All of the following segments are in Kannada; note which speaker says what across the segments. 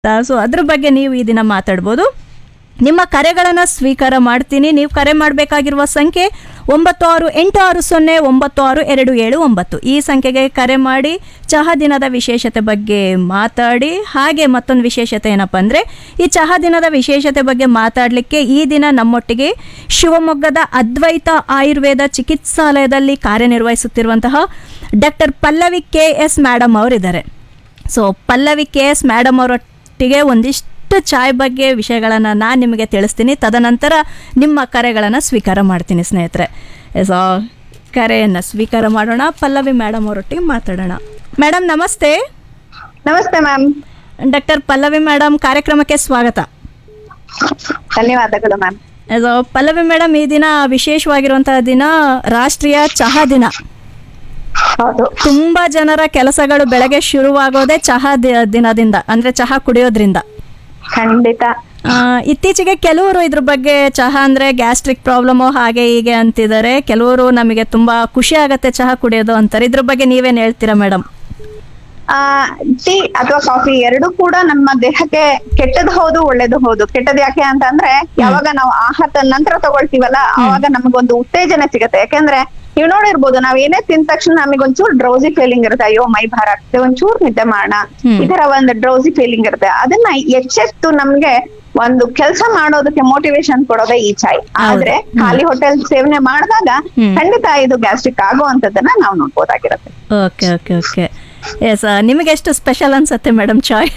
Speaker 1: ಸೊ ಅದ್ರ ಬಗ್ಗೆ ನೀವು ಈ ದಿನ ಮಾತಾಡ್ಬೋದು ನಿಮ್ಮ ಕರೆಗಳನ್ನು ಸ್ವೀಕಾರ ಮಾಡ್ತೀನಿ ನೀವು ಕರೆ ಮಾಡಬೇಕಾಗಿರುವ ಸಂಖ್ಯೆ ಒಂಬತ್ತು ಆರು ಎಂಟು ಆರು ಸೊನ್ನೆ ಒಂಬತ್ತು ಆರು ಎರಡು ಏಳು ಒಂಬತ್ತು ಈ ಸಂಖ್ಯೆಗೆ ಕರೆ ಮಾಡಿ ಚಹಾ ದಿನದ ವಿಶೇಷತೆ ಬಗ್ಗೆ ಮಾತಾಡಿ ಹಾಗೆ ಮತ್ತೊಂದು ವಿಶೇಷತೆ ಏನಪ್ಪ ಅಂದರೆ ಈ ಚಹಾ ದಿನದ ವಿಶೇಷತೆ ಬಗ್ಗೆ ಮಾತಾಡಲಿಕ್ಕೆ ಈ ದಿನ ನಮ್ಮೊಟ್ಟಿಗೆ ಶಿವಮೊಗ್ಗದ ಅದ್ವೈತ ಆಯುರ್ವೇದ ಚಿಕಿತ್ಸಾಲಯದಲ್ಲಿ ಕಾರ್ಯನಿರ್ವಹಿಸುತ್ತಿರುವಂತಹ doctor Pallavi K S madam ಅವರಿದ್ದಾರೆ so Pallavi K S madam ಅವರೊಟ್ಟಿಗೆ ಒಂದಿಷ್ಟು ಚಾಯ್ ಬಗ್ಗೆ ವಿಷಯಗಳನ್ನು ನಾನು ನಿಮಗೆ ತಿಳಿಸ್ತೀನಿ ತದನಂತರ ನಿಮ್ಮ ಕರೆಗಳನ್ನು ಸ್ವೀಕಾರ ಮಾಡ್ತೀನಿ ಸ್ನೇಹಿತರೆ ಸೊ ಕರೆಯನ್ನು ಸ್ವೀಕಾರ ಮಾಡೋಣ ಪಲ್ಲವಿ ಮೇಡಮ್ ಅವರೊಟ್ಟಿಗೆ ಮಾತಾಡೋಣ ಮೇಡಮ್ ನಮಸ್ತೆ
Speaker 2: ನಮಸ್ತೆ ಮ್ಯಾಮ್
Speaker 1: ಡಾಕ್ಟರ್ ಪಲ್ಲವಿ ಮೇಡಮ್ ಕಾರ್ಯಕ್ರಮಕ್ಕೆ ಸ್ವಾಗತ
Speaker 2: ಧನ್ಯವಾದಗಳು ಮ್ಯಾಮ್
Speaker 1: ಸೊ ಪಲ್ಲವಿ ಮೇಡಮ್ ಈ ದಿನ ವಿಶೇಷವಾಗಿರುವಂತಹ ದಿನ ರಾಷ್ಟ್ರೀಯ ಚಹಾ ದಿನ
Speaker 2: ಹೌದು
Speaker 1: ತುಂಬಾ ಜನರ ಕೆಲಸಗಳು ಬೆಳಗ್ಗೆ ಶುರುವಾಗೋದೇ ಚಹಾ ದಿ- ದಿನದಿಂದ ಅಂದ್ರೆ ಚಹಾ ಕುಡಿಯೋದ್ರಿಂದ
Speaker 2: ಖಂಡಿತ
Speaker 1: ಆ, ಇತ್ತೀಚೆಗೆ ಕೆಲವರು ಇದ್ರ ಬಗ್ಗೆ ಚಹಾ ಅಂದ್ರೆ ಗ್ಯಾಸ್ಟ್ರಿಕ್ ಪ್ರಾಬ್ಲಮು ಹಾಗೆ ಹೀಗೆ ಅಂತಿದ್ದಾರೆ ಕೆಲವರು ನಮಗೆ ತುಂಬಾ ಖುಷಿ ಆಗತ್ತೆ ಚಹಾ ಕುಡಿಯೋದು ಅಂತಾರೆ ಇದ್ರ ಬಗ್ಗೆ ನೀವೇನ್ ಹೇಳ್ತೀರಾ ಮೇಡಮ್
Speaker 2: ಆ ಟೀ ಅಥವಾ ಕಾಫಿ ಎರಡು ಕೂಡ ನಮ್ಮ ದೇಹಕ್ಕೆ ಕೆಟ್ಟದ್ದು ಹೌದು ಒಳ್ಳೇದು ಹೌದು ಕೆಟ್ಟದ್ ಯಾಕೆ ಅಂತ ಅಂದ್ರೆ ಯಾವಾಗ ನಾವು ಆಹಾರದ ನಂತರ ತಗೊಳ್ತೀವಲ್ಲ ಅವಾಗ ನಮಗೊಂದು ಉತ್ತೇಜನ ಸಿಗತ್ತೆ ಯಾಕೆಂದ್ರೆ ನೀವು ನೋಡಿರ್ಬೋದು ನಾವ್ ಏನೇ ತಿಂದ ತಕ್ಷಣ ನಮಗೆ ಒಂಚೂರು ಡ್ರೌಸಿ ಫೀಲಿಂಗ್ ಇರುತ್ತೆ ಅಯ್ಯೋ ಮೈ ಭಾರ ಆಗ್ತದೆ ಒಂಚೂರು ನಿದ್ದೆ ಮಾಡೋಣ
Speaker 1: ಹ್ಮ್.
Speaker 2: ಈ ತರ ಒಂದು ಡ್ರೌಸಿ ಫೀಲಿಂಗ್ ಇರುತ್ತೆ ಅದನ್ನ ಎಚ್ಚೆತ್ತು ನಮ್ಗೆ ಒಂದು ಕೆಲಸ ಮಾಡೋದಕ್ಕೆ ಮೋಟಿವೇಶನ್ ಕೊಡೋದೇ ಈ ಚಾಯ್ ಆದ್ರೆ ಖಾಲಿ ಹೋಟೆಲ್ ಸೇವನೆ ಮಾಡಿದಾಗ
Speaker 1: ಹ್ಮ್.
Speaker 2: ಖಂಡಿತ ಇದು ಗ್ಯಾಸ್ಟ್ರಿಕ್ ಆಗುವಂತದನ್ನ ನಾವು ನೋಡ್ಬೋದಾಗಿರುತ್ತೆ
Speaker 1: ಓಕೆ ಓಕೆ ಓಕೆ ಎಸ್ ನಿಮಗೆ ಎಷ್ಟು ಸ್ಪೆಷಲ್ ಅನ್ಸತ್ತೆ ಮೇಡಮ್ ಚಾಯ್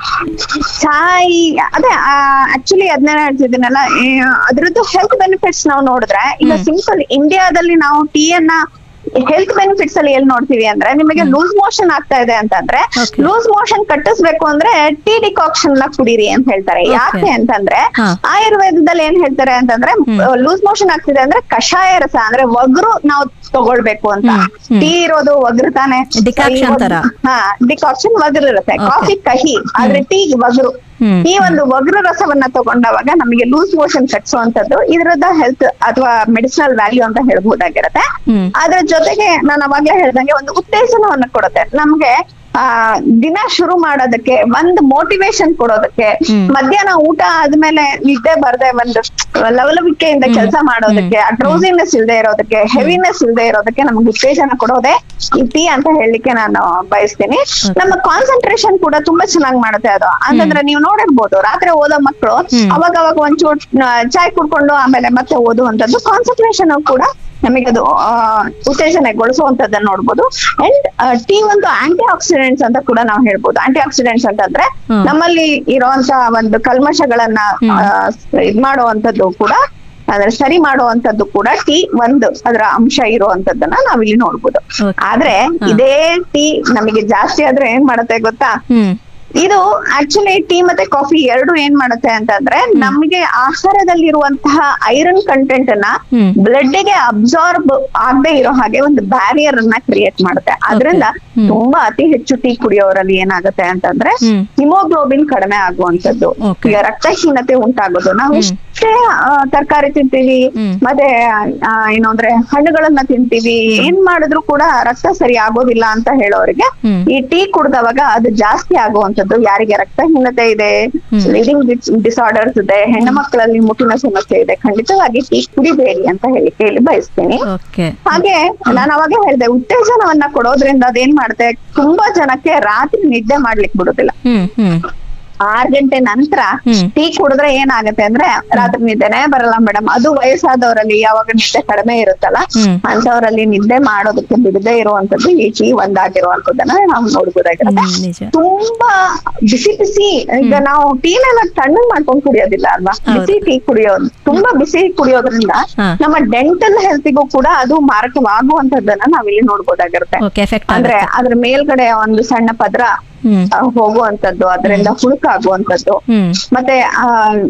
Speaker 2: ಚಾಯ್ ಅದೇ ಆಕ್ಚುಲಿ ಅದನ್ನ ಹೇಳ್ತಿದ್ದೀನಲ್ಲ ಈ, ಅದ್ರದ್ದು ಹೆಲ್ತ್ ಬೆನಿಫಿಟ್ಸ್ ನಾವು ನೋಡಿದ್ರೆ ಈಗ ಸಿಂಪಲ್ ಇಂಡಿಯಾದಲ್ಲಿ ನಾವು ಟೀ ಅನ್ನ ಹೆಲ್ತ್ ಬೆನಿಫಿಟ್ಸ್ ಅಲ್ಲಿ ಎಲ್ಲಿ ನೋಡ್ತೀವಿ ಅಂದ್ರೆ ನಿಮಗೆ ಲೂಸ್ ಮೋಷನ್ ಆಗ್ತಾ ಇದೆ ಅಂತಂದ್ರೆ
Speaker 1: Okay.
Speaker 2: ಲೂಸ್ ಮೋಷನ್ ಕಟ್ಟಿಸ್ಬೇಕು ಅಂದ್ರೆ ಟೀ ಡಿಕಾಕ್ಷನ್ ನ ಕುಡೀರಿ ಅಂತ ಹೇಳ್ತಾರೆ
Speaker 1: Okay.
Speaker 2: ಯಾಕೆ ಅಂತಂದ್ರೆ
Speaker 1: ಹಾ.
Speaker 2: ಆಯುರ್ವೇದದಲ್ಲಿ ಏನ್ ಹೇಳ್ತಾರೆ ಅಂತಂದ್ರೆ ಲೂಸ್ ಮೋಷನ್ ಆಗ್ತಿದೆ ಅಂದ್ರೆ ಕಷಾಯ ರಸ ಅಂದ್ರೆ ಒಗ್ರು ನಾವು ತಗೊಳ್ಬೇಕು ಅಂತ
Speaker 1: ಹ್ಮ್, ಹ್ಮ್.
Speaker 2: ಟೀ ಇರೋದು ಒಗ್ರು ತಾನೆ
Speaker 1: Decoction ತರ.
Speaker 2: ಹಾ ಡಿಕಾಕ್ಷನ್ ಒಗ್ರು ಇರುತ್ತೆ
Speaker 1: Okay.
Speaker 2: ಕಾಫಿ ಕಹಿ ಆದ್ರೆ ಟೀ ಒಗ್ರು
Speaker 1: ಹ್ಮ್.
Speaker 2: ಈ ಒಂದು ಒಗ್ರು ರಸವನ್ನ ತಗೊಂಡಾಗ ನಮಗೆ ಲೂಸ್ ಮೋಷನ್ ಕಟ್ಸುವಂತದ್ದು ಇದರದ ಹೆಲ್ತ್ ಅಥವಾ ಮೆಡಿಸಿನಲ್ ವ್ಯಾಲ್ಯೂ ಅಂತ ಹೇಳ್ಬಹುದಾಗಿರುತ್ತೆ
Speaker 1: ಹ್ಮ್.
Speaker 2: ಅದ್ರ ಜೊತೆಗೆ ನಾನು ಅವಾಗ್ಲೇ ಹೇಳ್ದಂಗೆ ಒಂದು ಉತ್ತೇಜನವನ್ನ ಕೊಡುತ್ತೆ ನಮ್ಗೆ ಆ ದಿನ ಶುರು ಮಾಡೋದಕ್ಕೆ ಒಂದು ಮೋಟಿವೇಶನ್ ಕೊಡೋದಕ್ಕೆ
Speaker 1: ಹ್ಮ್.
Speaker 2: ಮಧ್ಯಾಹ್ನ ಊಟ ಆದ್ಮೇಲೆ ನಿದ್ದೆ ಬರ್ದೆ ಒಂದು ಲವಲವಿಕೆಯಿಂದ ಕೆಲಸ ಮಾಡೋದಕ್ಕೆ ಆ ಡ್ರೌಸಿನೆಸ್ ಇಲ್ಲದೆ ಇರೋದಕ್ಕೆ ಹೆವಿನೆಸ್ ಇಲ್ಲದೆ ಇರೋದಕ್ಕೆ ನಮ್ಗೆ ಉತ್ತೇಜನ ಕೊಡೋದೇ ಈ ಟೀ ಅಂತ ಹೇಳಲಿಕ್ಕೆ ನಾನು ಬಯಸ್ತೀನಿ ನಮ್ಮ ಕಾನ್ಸಂಟ್ರೇಷನ್ ಕೂಡ ತುಂಬಾ ಚೆನ್ನಾಗಿ ಮಾಡುತ್ತೆ ಅದು ಅಂತಂದ್ರೆ ನೀವು ನೋಡಿರ್ಬೋದು ರಾತ್ರಿ ಓದೋ ಮಕ್ಕಳು ಅವಾಗ ಅವಾಗ ಒಂಚೂರು ಆ, ಚಾಯ್ ಕುಡ್ಕೊಂಡು ಆಮೇಲೆ ಮತ್ತೆ ಓದುವಂತದ್ದು ಕಾನ್ಸಂಟ್ರೇಷನ್ ಕೂಡ ನಮಗೆ ಅದು ಆ, ಉತ್ತೇಜನಗೊಳಿಸುವಂತದ್ದನ್ನ ನೋಡ್ಬೋದು ಅಂಡ್ ಟೀ ಒಂದು ಆಂಟಿ ಆಕ್ಸಿಡೆಂಟ್ಸ್ ಅಂತ ಕೂಡ ನಾವು ಹೇಳ್ಬೋದು ಆಂಟಿ ಆಕ್ಸಿಡೆಂಟ್ಸ್ ಅಂತಂದ್ರೆ
Speaker 1: ಹ್ಮ್.
Speaker 2: ನಮ್ಮಲ್ಲಿ ಇರುವಂತ ಒಂದು ಕಲ್ಮಶಗಳನ್ನ ಆ, ಇದ್ ಮಾಡುವಂತದ್ದು ಕೂಡ ಅಂದ್ರೆ ಸರಿ ಮಾಡುವಂತದ್ದು ಕೂಡ ಟೀ ಒಂದು ಅದರ ಅಂಶ ಇರುವಂತದ್ದನ್ನ ನಾವಿಲ್ಲಿ ನೋಡ್ಬೋದು
Speaker 1: Okay.
Speaker 2: ಆದ್ರೆ ಇದೇ ಟೀ ನಮಗೆ ಜಾಸ್ತಿ ಆದ್ರೆ ಏನ್ ಮಾಡುತ್ತೆ ಗೊತ್ತಾ
Speaker 1: ಹ್ಮ್
Speaker 2: ಇದು ಆಕ್ಚುಲಿ ಟೀ ಮತ್ತೆ ಕಾಫಿ ಎರಡು ಏನ್ ಮಾಡುತ್ತೆ ಅಂತಂದ್ರೆ ನಮಗೆ ಆಹಾರದಲ್ಲಿರುವಂತಹ ಐರನ್ ಕಂಟೆಂಟ್ ಅನ್ನ
Speaker 1: ಹ್ಮ್.
Speaker 2: ಬ್ಲಡ್ ಗೆ ಅಬ್ಸಾರ್ಬ್ ಆಗದೆ ಇರೋ ಹಾಗೆ ಒಂದು ಬ್ಯಾರಿಯರ್ ಅನ್ನ ಕ್ರಿಯೇಟ್ ಮಾಡುತ್ತೆ ಅದರಿಂದ
Speaker 1: ಹ್ಮ್.
Speaker 2: ತುಂಬಾ ಅತಿ ಹೆಚ್ಚು ಟೀ ಕುಡಿಯೋರಲ್ಲಿ ಏನಾಗುತ್ತೆ ಅಂತಂದ್ರೆ
Speaker 1: ಹ್ಮ್.
Speaker 2: ಹಿಮೋಗ್ಲೋಬಿನ್ ಕಡಿಮೆ ಆಗುವಂತದ್ದು
Speaker 1: Okay.
Speaker 2: ಈಗ ರಕ್ತಹೀನತೆ ಉಂಟಾಗೋದು ನಾವು ಎಷ್ಟೇ ತರಕಾರಿ ತಿಂತೀವಿ
Speaker 1: ಹ್ಮ್.
Speaker 2: ಮತ್ತೆ ಆ, ಏನು ಅಂದ್ರೆ ಹಣ್ಣುಗಳನ್ನ ತಿಂತೀವಿ ಏನ್ ಮಾಡಿದ್ರು ಕೂಡ ರಕ್ತ ಸರಿ ಆಗೋದಿಲ್ಲ ಅಂತ ಹೇಳೋರಿಗೆ
Speaker 1: ಹ್ಮ್.
Speaker 2: ಈ ಟೀ ಕುಡ್ದವಾಗ ಅದು ಜಾಸ್ತಿ ಆಗುವಂತದ್ದು ಯಾರಿಗೆ ರಕ್ತಹೀನತೆ ಇದೆ ಲೀಡಿಂಗ್ ಡಿಸಾರ್ಡರ್ಸ್ ಇದೆ ಹೆಣ್ಣು ಮಕ್ಕಳಲ್ಲಿ ಮುಟ್ಟಿನ ಸಮಸ್ಯೆ ಇದೆ ಖಂಡಿತವಾಗಿ ಟೀ ಕುಡಿಬೇಡಿ ಅಂತ ಹೇಳಿ ಹೇಳಿ ಬಯಸ್ತೀನಿ
Speaker 1: ಓಕೆ
Speaker 2: ಹಾಗೆ ನಾನು ಅವಾಗ ಹೇಳ್ದೆ ಉತ್ತೇಜನವನ್ನ ಕೊಡೋದ್ರಿಂದ ಅದೇನ್ ಮಾಡುತ್ತೆ ತುಂಬಾ ಜನಕ್ಕೆ ರಾತ್ರಿ ನಿದ್ದೆ ಮಾಡ್ಲಿಕ್ಕೆ ಬಿಡುದಿಲ್ಲ
Speaker 1: ಹ್ಮ್ ಹ್ಮ್
Speaker 2: ಆರ್ ಗಂಟೆ ನಂತರ
Speaker 1: ಹ್ಮ್.
Speaker 2: ಟೀ ಕುಡಿದ್ರೆ ಏನಾಗುತ್ತೆ ಅಂದ್ರೆ ರಾತ್ರಿ ನಿದ್ದೆನೆ ಬರಲ್ಲ ಮೇಡಮ್ ಅದು ವಯಸ್ಸಾದವರಲ್ಲಿ ಯಾವಾಗ ನಿದ್ದೆ ಕಡಿಮೆ ಇರುತ್ತಲ್ಲ
Speaker 1: ಹ್ಮ್.
Speaker 2: ಅಂತವರಲ್ಲಿ ನಿದ್ದೆ ಮಾಡೋದಕ್ಕೆ ಬಿಡದೆ ಇರುವಂತದ್ದು ಈ ಟೀ ಒಂದಾಗಿರುವಂತದ್ದನ್ನ ನಾವು ನೋಡ್ಬೋದಾಗಿರುತ್ತೆ
Speaker 1: ಹ್ಮ್, ನಿಜ
Speaker 2: ತುಂಬಾ ಬಿಸಿ ಬಿಸಿ ಈಗ ನಾವು ಟೀನೆಲ್ಲ ತಣ್ಣಗ್ ಮಾಡ್ಕೊಂಡ್ ಕುಡಿಯೋದಿಲ್ಲ ಅಲ್ವಾ
Speaker 1: ಹೌದು.
Speaker 2: ಬಿಸಿ ಟೀ ಕುಡಿಯೋದು ತುಂಬಾ ಬಿಸಿ ಕುಡಿಯೋದ್ರಿಂದ
Speaker 1: ಹಾ.
Speaker 2: ನಮ್ಮ ಡೆಂಟಲ್ ಹೆಲ್ತಿಗೂ ಕೂಡ ಅದು ಮಾರಕವಾಗುವಂತದ್ದನ್ನ ನಾವಿಲ್ಲಿ ನೋಡ್ಬೋದಾಗಿರುತ್ತೆ
Speaker 1: ಓಕೆ ಎಫೆಕ್ಟ್
Speaker 2: ಅಂದ್ರೆ ಅದ್ರ ಮೇಲ್ಗಡೆ ಒಂದು ಸಣ್ಣ ಪದ್ರ
Speaker 1: ಹ್ಮ್
Speaker 2: ಆ, ಹೋಗುವಂತದ್ದು ಅದರಿಂದ ಹುಳುಕಾಗುವಂತದ್ದು
Speaker 1: ಹ್ಮ್
Speaker 2: ಮತ್ತೆ ಆ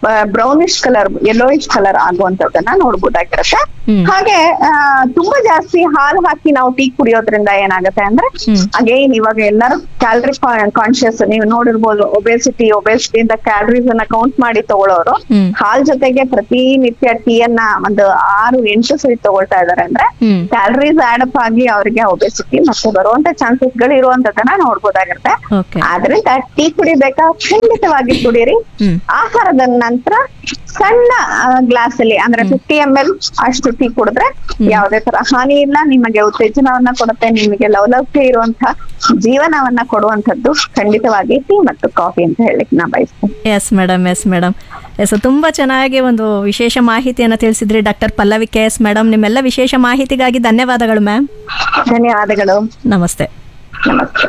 Speaker 2: ಬ್ರೌನಿಶ್ ಕಲರ್ ಯೆಲ್ಲೋಯಿಶ್ ಕಲರ್ ಆಗುವಂತದನ್ನ ನೋಡ್ಬೋದಾಗಿರುತ್ತೆ
Speaker 1: ಹ್ಮ್.
Speaker 2: ಹಾಗೆ ಆ, ತುಂಬಾ ಜಾಸ್ತಿ ಹಾಲು ಹಾಕಿ ನಾವು ಟೀ ಕುಡಿಯೋದ್ರಿಂದ ಏನಾಗುತ್ತೆ ಅಂದ್ರೆ
Speaker 1: ಹ್ಮ್.
Speaker 2: ಅಗೈನ್ ಇವಾಗ ಎಲ್ಲರೂ ಕ್ಯಾಲರಿ ಕಾನ್ಶಿಯಸ್ ನೀವು ನೋಡಿರ್ಬೋದು ಒಬೆಸಿಟಿ ಒಬೆಸಿಟಿ ಇಂದ ಕ್ಯಾಲರೀಸ್ ಅನ್ನ ಕೌಂಟ್ ಮಾಡಿ ತಗೊಳ್ಳೋರು
Speaker 1: ಹ್ಮ್.
Speaker 2: ಹಾಲ್ ಜೊತೆಗೆ ಪ್ರತಿನಿತ್ಯ ಟೀಯನ್ನ ಒಂದು ಆರು ಎಂಟು ಸರಿ ತಗೊಳ್ತಾ ಇದಾರೆ ಅಂದ್ರೆ
Speaker 1: ಹ್ಮ್
Speaker 2: ಕ್ಯಾಲರೀಸ್ ಆಡ್ ಅಪ್ ಆಗಿ ಅವರಿಗೆ ಒಬೆಸಿಟಿ ಮತ್ತೆ ಬರುವಂತ ಚಾನ್ಸಸ್ ಗಳು ಇರುವಂತದನ್ನ ನೋಡ್ಬೋದಾಗಿರುತ್ತೆ
Speaker 1: ಓಕೆ
Speaker 2: ಆದ್ರಿಂದ ಟೀ ಕುಡಿಬೇಕಾ ಖಂಡಿತವಾಗಿ ಕುಡೀರಿ
Speaker 1: ಹ್ಮ್
Speaker 2: ಆಹಾರದ ನಂತರ ಸಣ್ಣ ಗ್ಲಾಸ್ ಅಲ್ಲಿ ಅಂದ್ರೆ ಫಿಫ್ಟಿ ಎಂ ಎಲ್ ಅಷ್ಟು ಟೀ ಕುಡಿದ್ರೆ ಯಾವುದೇ ತರ ಹಾನಿ ಇಲ್ಲ ನಿಮಗೆ ಉತ್ತೇಜನವನ್ನ ಕೊಡುತ್ತೆ ನಿಮಗೆ ಲವಲವಿಕೆ ಇರುವಂತಹ ಜೀವನವನ್ನ ಕೊಡುವಂತದ್ದು ಖಂಡಿತವಾಗಿ ಟೀ ಮತ್ತು ಕಾಫಿ ಅಂತ ಹೇಳಲಿಕ್ಕೆ ನಾ ಬಯಸ್ತೇನೆ
Speaker 1: yes madam yes madam yes ತುಂಬ ಚೆನ್ನಾಗಿ ಒಂದು ವಿಶೇಷ ಮಾಹಿತಿಯನ್ನು ತಿಳಿಸಿದ್ರಿ doctor Pallavi K S madam ನಿಮ್ಮೆಲ್ಲ ವಿಶೇಷ ಮಾಹಿತಿಗಾಗಿ ಧನ್ಯವಾದಗಳು ಮ್ಯಾಮ್
Speaker 2: ಧನ್ಯವಾದಗಳು
Speaker 1: ನಮಸ್ತೆ
Speaker 2: ನಮಸ್ತೆ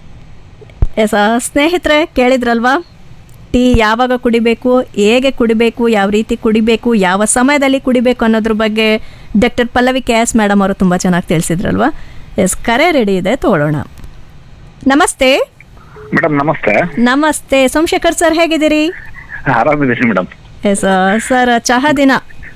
Speaker 1: ಎಸ್ ಸ್ನೇಹಿತರೆ ಕೇಳಿದ್ರಲ್ವಾ ಟೀ ಯಾವಾಗ ಕುಡಿಬೇಕು ಹೇಗೆ ಕುಡಿಬೇಕು ಯಾವ ರೀತಿ ಕುಡಿಬೇಕು ಯಾವ ಸಮಯದಲ್ಲಿ ಕುಡಿಬೇಕು ಅನ್ನೋದ್ರ ಬಗ್ಗೆ doctor Pallavi K S madam ಅವರು ತುಂಬ ಚೆನ್ನಾಗಿ ತಿಳಿಸಿದ್ರಲ್ವಾ ಎಸ್ ಕರೆ ರೆಡಿ ಇದೆ ತಗೊಳ್ಳೋಣ ನಮಸ್ತೆ
Speaker 3: ಮೇಡಮ್ ನಮಸ್ತೆ
Speaker 1: ನಮಸ್ತೆ ಸೋಮಶೇಖರ್ ಸರ್ ಹೇಗಿದ್ದೀರಿ
Speaker 3: ಆರಾಮಿದ್ದೀನಿ ಮೇಡಮ್
Speaker 1: ಎಸ್ ಸರ್ ಚಹಾ ದಿನ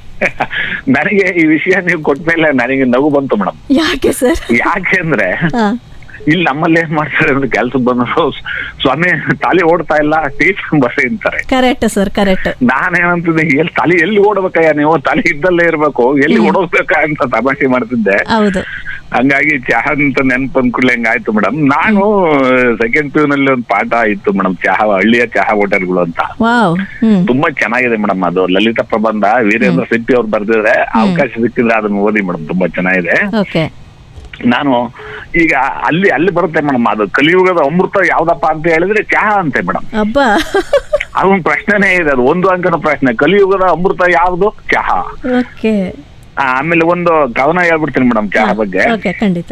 Speaker 3: ನನಗೆ ಈ ವಿಷಯ ನೀವು ಕೊಟ್ಮೇಲೆ ನನಗೆ ನಗು ಬಂತು ಮೇಡಮ್
Speaker 1: ಯಾಕೆ ಸರ್
Speaker 3: ಯಾಕೆ ಅಂದ್ರೆ
Speaker 1: ಹಾಂ
Speaker 3: ಇಲ್ಲಿ ನಮ್ಮಲ್ಲಿ ಏನ್ ಮಾಡ್ತಾರೆ ಅಂದ್ರೆ ಕೆಲ್ಸಕ್ಕೆ ಬಂದ್ರು ಸ್ವಾಮಿ ತಾಲಿ ಓಡ್ತಾ ಇಲ್ಲ ಟೀ ಬರ್ರಿ ಅಂತಾರೆ
Speaker 1: ಕರೆಕ್ಟ್ ಸರ್ ಕರೆಕ್ಟ್
Speaker 3: ನಾನೇನಂತಿದ್ದೆ ಎಲ್ಲಿ ತಲೆ ಎಲ್ಲಿ ಓಡ್ಬೇಕಯ್ಯ ನೀವು ತಲೆ ಇದ್ದಲ್ಲೇ ಇರ್ಬೇಕು ಎಲ್ಲಿ ಓಡೋಗ್ಬೇಕಾ ಅಂತ ತಮಾಷೆ ಮಾಡ್ತಿದ್ದೆ
Speaker 1: ಹೌದು
Speaker 3: ಹಂಗಾಗಿ ಚಹಾ ಅಂತ ನೆನಪು ಅಂದ್ಕೂಡ್ಲೆ ಹಂಗಾಯ್ತು ಮೇಡಮ್ ನಾನು ಸೆಕೆಂಡ್ ಪಿ ನಲ್ಲಿ ಒಂದು ಪಾಠ ಇತ್ತು ಮೇಡಮ್ ಚಹಾ ಹಳ್ಳಿಯ ಚಹಾ ಹೋಟೆಲ್ಗಳು ಅಂತ
Speaker 1: ವಾವ್ ಹ್ಮ್
Speaker 3: ತುಂಬಾ ಚೆನ್ನಾಗಿದೆ ಮೇಡಮ್ ಅದು ಲಲಿತ ಪ್ರಬಂಧ ವೀರೇಂದ್ರ ಸಿಪ್ಪಿ ಅವ್ರು ಬರ್ದಿದ್ರೆ ಅವಕಾಶ ಸಿಕ್ಕಿದ್ರೆ ಅದನ್ನ ಓದಿ ಮೇಡಮ್ ತುಂಬಾ ಚೆನ್ನಾಗಿದೆ
Speaker 1: ಓಕೆ
Speaker 3: ನಾನು ಈಗ ಅಲ್ಲಿ ಅಲ್ಲಿ ಬರುತ್ತೆ ಮೇಡಮ್ ಅದು ಕಲಿಯುಗದ ಅಮೃತ ಯಾವ್ದಪ್ಪ ಅಂತ ಹೇಳಿದ್ರೆ ಚಹಾ ಅಂತೆ ಮೇಡಮ್
Speaker 1: ಅಬ್ಬಾ
Speaker 3: ಅದೊಂದು ಪ್ರಶ್ನೆನೇ ಇದೆ ಅದು ಒಂದು ಅಂಕನ ಪ್ರಶ್ನೆ ಕಲಿಯುಗದ ಅಮೃತ ಯಾವ್ದು ಚಹಾ
Speaker 1: ಓಕೆ
Speaker 3: ಆ, ಆಮೇಲೆ ಒಂದು ಕವನ ಹೇಳ್ಬಿಡ್ತೀನಿ ಮೇಡಮ್ ಚಹಾ ಬಗ್ಗೆ
Speaker 1: ಓಕೆ ಖಂಡಿತ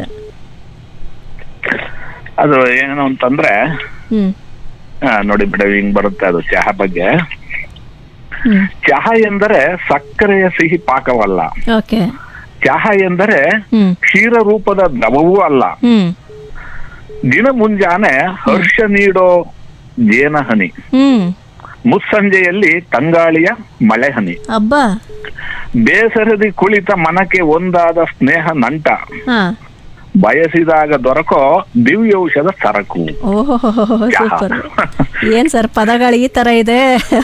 Speaker 3: ಅದು ಏನು ಅಂತಂದ್ರೆ
Speaker 1: ಹ್ಮ್
Speaker 3: ಆ, ನೋಡಿ ಬಿಡ ಹಿಂಗ್ ಬರುತ್ತೆ ಅದು ಚಹಾ ಬಗ್ಗೆ
Speaker 1: ಹ್ಮ್
Speaker 3: ಚಹಾ ಎಂದರೆ ಸಕ್ಕರೆಯ ಸಿಹಿ ಪಾಕವಲ್ಲ
Speaker 1: ಓಕೆ
Speaker 3: ಚಹಾ ಎಂದರೆ
Speaker 1: ಹ್ಮ್
Speaker 3: ಕ್ಷೀರ ರೂಪದ ದ್ರವವೂ ಅಲ್ಲ
Speaker 1: ಹ್ಮ್
Speaker 3: ದಿನ ಮುಂಜಾನೆ ಹರ್ಷ ನೀಡೋ ಜೇನಹನಿ
Speaker 1: ಹ್ಮ್
Speaker 3: ಮುಸ್ಸಂಜೆಯಲ್ಲಿ ತಂಗಾಳಿಯ ಮಳೆ ಹನಿ
Speaker 1: ಅಬ್ಬಾ
Speaker 3: ಬೇಸರದಿ ಕುಳಿತ ಮನಕ್ಕೆ ಒಂದಾದ ಸ್ನೇಹ ನಂಟ
Speaker 1: ಹಾ
Speaker 3: ಬಯಸಿದಾಗ ದೊರಕೋ ದಿವ್ಯೌಷಧ ಸರಕು
Speaker 1: ಓಹೋ
Speaker 3: ಚಹಾ.
Speaker 1: ಸೂಪರ್ ಏನ್ ಸರ್ ಪದಗಳು ಈ ತರ ಇದೆ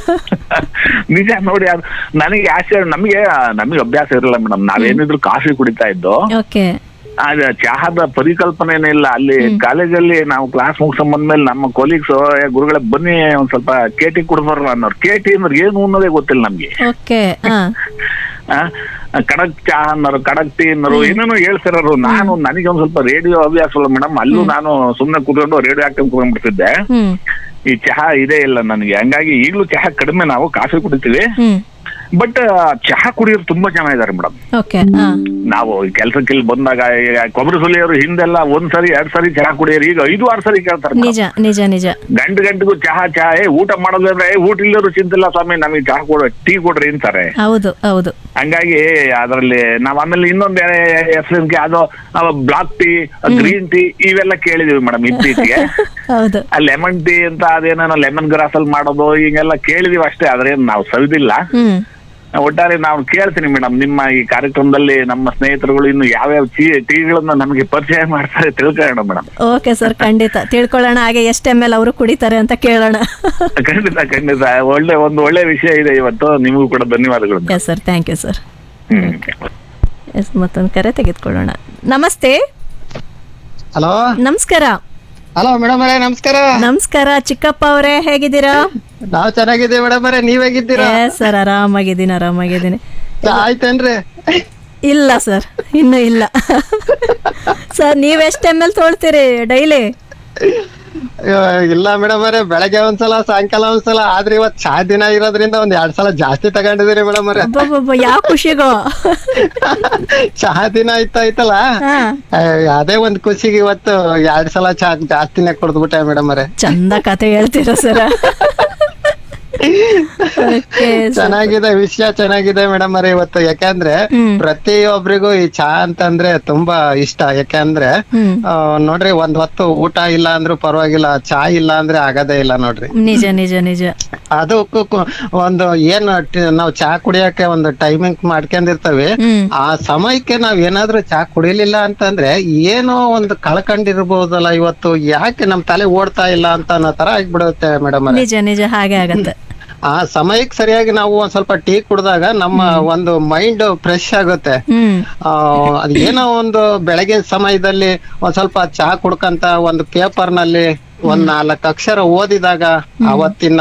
Speaker 3: ನಿಜ ನೋಡಿ ಅದು ನನಗೆ ಆಶ್ಚರ್ಯ ನಮಗೆ ನಮಗೆ ಅಭ್ಯಾಸ ಇರಲ್ಲ ಮೇಡಮ್ ನಾವೇನಿದ್ರು ಕಾಫಿ ಕುಡಿತಾ ಇದ್ದೋ
Speaker 1: ಓಕೆ
Speaker 3: ಆದ್ರೆ ಚಹಾದ ಪರಿಕಲ್ಪನೆನೇ ಇಲ್ಲ ಅಲ್ಲಿ ಕಾಲೇಜಲ್ಲಿ ನಾವು ಕ್ಲಾಸ್ ಮುಗಿಸ್ಕೊಂಡ್ ಬಂದ್ಮೇಲೆ ನಮ್ಮ ಕೊಲೀಗ್ಸ್ ಗುರುಗಳೇ ಬನ್ನಿ ಒಂದ್ ಸ್ವಲ್ಪ ಕೇಟಿ ಕುಡ್ಬಾರ ಅನ್ನೋರು ಕೇಟಿ ಅಂದ್ರೆ ಏನು ಅನ್ನೋದೇ ಗೊತ್ತಿಲ್ಲ ನಮ್ಗೆ
Speaker 1: ಓಕೆ ಹಾ
Speaker 3: ಆ, ಕಡಕ್ ಚಹಾ ಅನ್ನೋರು ಕಡಕ್ ಟೀ ಅನ್ನೋರು ಏನೇನೋ ಹೇಳ್ತಿರೋರು ನಾನು ನನಗೆ ಒಂದ್ ಸ್ವಲ್ಪ ರೇಡಿಯೋ ಹವ್ಯಾಸ ಇಲ್ಲ ಮೇಡಮ್ ಅಲ್ಲೂ ನಾನು ಸುಮ್ನೆ ಕೂತ್ಕೊಂಡು ರೇಡಿಯೋ ಹಾಕೊಂಡ್ ಕೂತ್ಕೊಂಡ್ಬಿಡ್ತಿದ್ದೆ
Speaker 1: ಹ್ಮ್
Speaker 3: ಈ ಚಹಾ ಇದೇ ಇಲ್ಲ ನನಗೆ ಹಂಗಾಗಿ ಈಗಲೂ ಚಹಾ ಕಡಿಮೆ ನಾವು ಕಾಫಿ ಕುಡಿತೀವಿ
Speaker 1: ಹ್ಮ್
Speaker 3: ಬಟ್ ಚಹಾ ಕುಡಿಯೋರು ತುಂಬಾ ಚೆನ್ನಾಗಿದ್ದಾರೆ ಮೇಡಮ್
Speaker 1: ಓಕೆ ಹಾ
Speaker 3: ನಾವು ಕೆಲ್ಸಕ್ಕೆ ಇಲ್ಲಿ ಬಂದಾಗ ಈಗ ಕೊಬ್ಬರಿ ಸುಲಿಯೋರು ಹಿಂದೆಲ್ಲ ಒಂದ್ ಸರಿ ಎರಡ್ ಸರಿ ಚಹಾ ಕುಡಿಯೋರು ಈಗ ಐದು ಆರು ಸರಿ ಕೇಳ್ತಾರೆ
Speaker 1: ನಿಜ ನಿಜ ನಿಜ
Speaker 3: ಗಂಟು ಗಂಟೆಗೂ ಚಹಾ ಚಹಾ ಏ ಊಟ ಮಾಡೋದಂದ್ರೆ ಏ ಊಟ ಇಲ್ಲರೂ ಚಿಂತಿಲ್ಲ ಸ್ವಾಮಿ ನಮಗೆ ಚಹಾ ಕೊಡ ಟೀ ಕೊಡ್ರಿ ಅಂತಾರೆ
Speaker 1: ಹೌದು ಹೌದು
Speaker 3: ಹಂಗಾಗಿ ಅದರಲ್ಲಿ ನಾವ್ ಆಮೇಲೆ ಇನ್ನೊಂದ್ ಹೆಸರಿನ್ಗೆ ಅದು ಬ್ಲಾಕ್ ಟೀ ಗ್ರೀನ್ ಟೀ ಇವೆಲ್ಲ ಕೇಳಿದೀವಿ ಮೇಡಮ್ ಇತ್ತೀಚೆಗೆ
Speaker 1: ಹೌದು
Speaker 3: ಲೆಮನ್ ಟೀ ಅಂತ ಅದೇನೋ ಲೆಮನ್ ಗ್ರಾಸ್ ಅಲ್ಲಿ ಮಾಡೋದು ಹಿಂಗೆಲ್ಲ ಕೇಳಿದೀವಿ ಅಷ್ಟೇ ಆದ್ರೆ ನಾವು ಸವಿದಿಲ್ಲ
Speaker 1: ಹ್ಮ್
Speaker 3: ಒಟ್ಟಾರೆ ನಾವು ಕೇಳ್ತೀನಿ ಮೇಡಮ್ ನಿಮ್ಮ ಈ ಕಾರ್ಯಕ್ರಮದಲ್ಲಿ ನಮ್ಮ ಸ್ನೇಹಿತರುಗಳು ಇನ್ನು ಯಾವ್ಯಾವ ಟೀ ಟೀಗಳನ್ನ ನಮಗೆ ಪರಿಚಯ ಮಾಡ್ತಾರೆ ತಿಳ್ಕೊಳ್ಳೋಣ ಮೇಡಮ್
Speaker 1: ಓಕೆ ಸರ್ ಖಂಡಿತ ತಿಳ್ಕೊಳ್ಳೋಣ ಹಾಗೆ ಎಷ್ಟು ಎಮ್ ಎಲ್ ಅವರು ಕುಡಿತಾರೆ ಅಂತ ಕೇಳೋಣ
Speaker 3: ಖಂಡಿತ ಖಂಡಿತ ಒಳ್ಳೆ ಒಂದು ಒಳ್ಳೆ ವಿಷಯ ಇದೆ ಇವತ್ತು ನಿಮಗೂ ಕೂಡ ಧನ್ಯವಾದಗಳು
Speaker 1: yes sir thank you sir
Speaker 3: hmm
Speaker 1: yes ಮತ್ತೊಂದು ಕರೆ ತೆಗೆದುಕೊಳ್ಳೋಣ ನಮಸ್ತೆ
Speaker 4: ಹಲೋ
Speaker 1: ನಮಸ್ಕಾರ
Speaker 4: ಹಲೋ ಮೇಡಮ್ ಅವರೇ ನಮಸ್ಕಾರ
Speaker 1: ನಮಸ್ಕಾರ ಚಿಕ್ಕಪ್ಪ ಅವರೇ ಹೇಗಿದ್ದೀರಾ
Speaker 4: ನಾವ್ ಚೆನ್ನಾಗಿದ್ದೀವಿ ಮೇಡಮ್ ಅವರೇ ನೀವ್ ಹೇಗಿದ್ದೀರಾ
Speaker 1: ಎಸ್ ಸರ್ ಆರಾಮಾಗಿದ್ದೀನಿ ಆರಾಮಾಗಿದ್ದೀನಿ
Speaker 4: ಚಾ ಆಯ್ತೇನ್ರಿ
Speaker 1: ಇಲ್ಲ ಸರ್ ಇನ್ನು ಇಲ್ಲ ಸರ್ ನೀವ್ ಎಷ್ಟು ಎಮ್ ಎಲ್ ತೊಳ್ತೀರಿ ಡೈಲಿ
Speaker 4: ಅಯ್ಯೋ, ಇಲ್ಲ ಮೇಡಮ್ ಅವರೇ ಬೆಳಗ್ಗೆ ಒಂದ್ಸಲ ಸಾಯಂಕಾಲ ಒಂದ್ಸಲ ಆದ್ರೆ ಇವತ್ ಚಾ ದಿನ ಇರೋದ್ರಿಂದ ಒಂದ್ ಎರಡ್ ಸಲ ಜಾಸ್ತಿ ತಗೊಂಡಿದೀರಿ ಮೇಡಮ್ ಅವರೇ
Speaker 1: ಅಬ್ಬಬ್ಬಬ್ಬ ಯಾವ ಖುಷಿಗೋ
Speaker 4: ಚಹಾ ದಿನ ಆಯ್ತಾ ಆಯ್ತಲ್ಲ
Speaker 1: ಹಾ
Speaker 4: ಅಯ್ಯೋ, ಅದೇ ಒಂದ್ ಖುಷಿಗೆ ಇವತ್ತು ಎರಡ್ ಸಲ ಚಾ ಜಾಸ್ತಿನೇ ಕುಡ್ದ್ಬಿಟ್ಟೆ ಮೇಡಮ್ ಅವರೇ
Speaker 1: ಚಂದ ಕತೆ ಹೇಳ್ತೀರ ಸರ್ ಓಕೆ
Speaker 4: ಚೆನ್ನಾಗಿದೆ ವಿಷಯ ಚೆನ್ನಾಗಿದೆ ಮೇಡಮ್ ಅವರೇ ಇವತ್ತು ಯಾಕಂದ್ರೆ
Speaker 1: ಹ್ಮ್.
Speaker 4: ಪ್ರತಿಯೊಬ್ಬರಿಗೂ ಈ ಚಾ ಅಂತಂದ್ರೆ ತುಂಬಾ ಇಷ್ಟ ಯಾಕಂದ್ರೆ
Speaker 1: ಹ್ಮ್
Speaker 4: ಆ, ನೋಡ್ರಿ ಒಂದ್ ಹೊತ್ತು ಊಟ ಇಲ್ಲ ಅಂದ್ರೂ ಪರವಾಗಿಲ್ಲ ಚಾ ಇಲ್ಲ ಅಂದ್ರೆ ಆಗದೇ ಇಲ್ಲ ನೋಡ್ರಿ
Speaker 1: ನಿಜ ನಿಜ ನಿಜ
Speaker 4: ಅದಕ್ಕೂ ಕು- ಒಂದು ಏನ್ ಟಿ- ನಾವ್ ಚಾ ಕುಡಿಯಕ್ಕೆ ಒಂದು ಟೈಮಿಂಗ್ ಮಾಡ್ಕೊಂಡಿರ್ತೇವೆ
Speaker 1: ಹ್ಮ್
Speaker 4: ಆ ಸಮಯಕ್ಕೆ ನಾವ್ ಏನಾದ್ರೂ ಚಾ ಕುಡಿಲಿಲ್ಲ ಅಂತಂದ್ರೆ ಏನೋ ಒಂದು ಕಳ್ಕೊಂಡಿರ್ಬೋದಲ್ಲ ಇವತ್ತು ಯಾಕೆ ನಮ್ ತಲೆ ಓಡ್ತಾ ಇಲ್ಲ ಅಂತ ಅನ್ನೋ ತರ ಆಗ್ಬಿಡುತ್ತೆ ಮೇಡಮ್
Speaker 1: ನಿಜ ನಿಜ ಹಾಗೆ ಆಗತ್ತೆ
Speaker 4: ಆ ಸಮಯಕ್ಕೆ ಸರಿಯಾಗಿ ನಾವು ಒಂದ್ ಸ್ವಲ್ಪ ಟೀ ಕುಡ್ದಾಗ ನಮ್ಮ ಒಂದು ಮೈಂಡ್ ಫ್ರೆಶ್ ಆಗುತ್ತೆ
Speaker 1: ಹ್ಮ್
Speaker 4: ಆ ಅದ್ ಏನೋ ಒಂದು ಬೆಳಗಿನ ಸಮಯದಲ್ಲಿ ಒಂದ್ ಸ್ವಲ್ಪ ಚಹಾ ಕುಡ್ಕಂತ ಒಂದು ಪೇಪರ್ ನಲ್ಲಿ ಒಂದ್ ನಾಲ್ಕು ಅಕ್ಷರ ಓದಿದಾಗ ಅವತ್ತಿನ